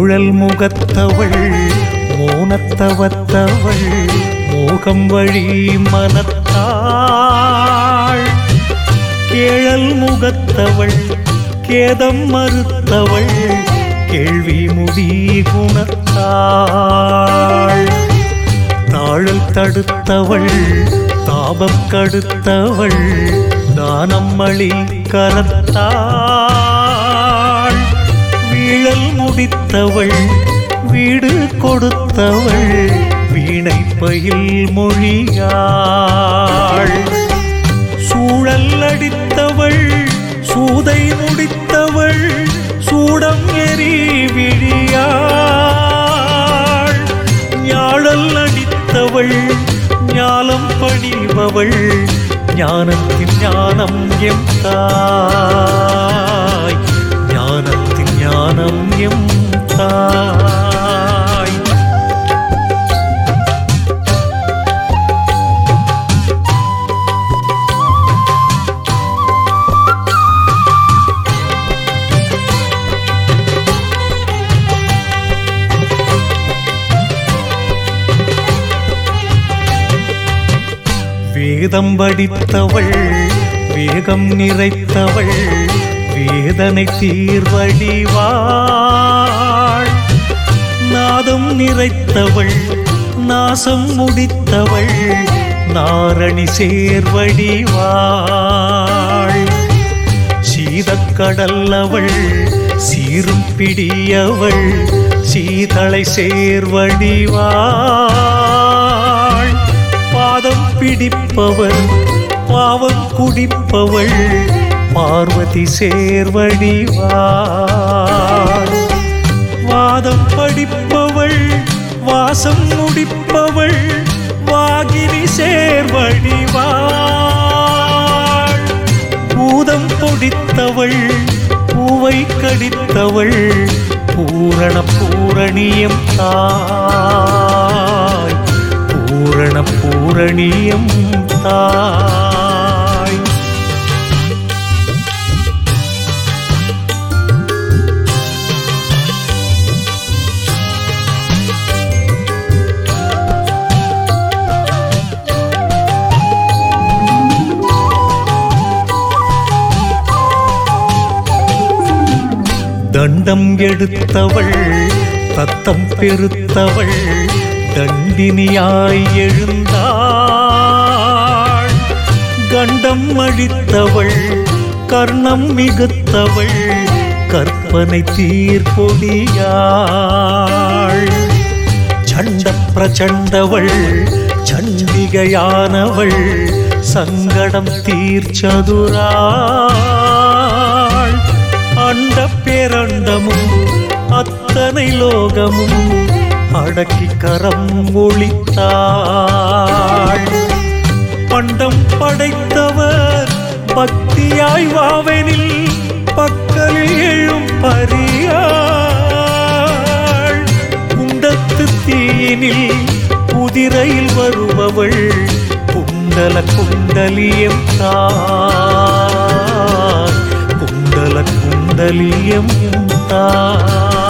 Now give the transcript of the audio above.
ஊழல் முகத்தவள் மோனத்தவத்தவள் மோகம் வழி மனத்தாள் கேழல் முகத்தவள் கேதம் மறுத்தவள் கேள்வி முடி குணத்தாள் தாழல் தடுத்தவள் தாபம் கடுத்தவள் தானம் மளி கரத்தாள் வீழல் முடித்தவள் வீடு கொடுத்தவள் வீணை பயில் மொழியாள் சூழல் அடித்தவள் சூதை முடித்தவள் சூடம் எரி விழியாள் ஞாழல் அடித்தவள் ஞாலம் பணிபவள் ஞானத்தின் ஞானம் எம் தாய் ஞானத்தின் ஞானம் எம் தாய் வேதம் படித்தவள் வேகம் நிறைத்தவள் வேதனை தீர்வழிவாள் நாதம் நிறைத்தவள் நாசம் முடித்தவள் நாரணி சேர்வழிவாள் சீதக்கடல் அவள் சீரும் பிடியவள் சீதளை சேர்வழிவாள் பாதம் பிடிப்பவள் பாவம் குடிப்பவள் பார்வதி சேர்வழிவாள் வாதம் படிப்பவள் வாசம் முடிப்பவள் வாகினி சேர்வழிவாள் பூதம் பொடித்தவள் பூவை கடித்தவள் பூரண பூரணியம் தாய் பூரண பூரணியம் தாய் தண்டம் எடுத்தவள் தத்தம் பெருத்தவள் தண்டினியாய் எழுந்தாள் கண்டம் அழித்தவள் கர்ணம் மிகுத்தவள் கற்பனை தீர்ப்பொடியாள் சண்ட பிரச்சண்டவள் சண்டிகையானவள் சங்கடம் தீர்ச்சதுராள் அண்ட பேரண்டமும் அத்தனை லோகமும் அடக்கி கரம் ஒளித்தாள் பண்டம் படைத்தவர் பக்தியாய் வாவெனில் பக்கலில் எழும் பரியாள் குண்டத்து தீயினில் குதிரையில் வருபவள் குண்டல குண்டலியம் தாய் குண்டல குண்டலியம் தாய்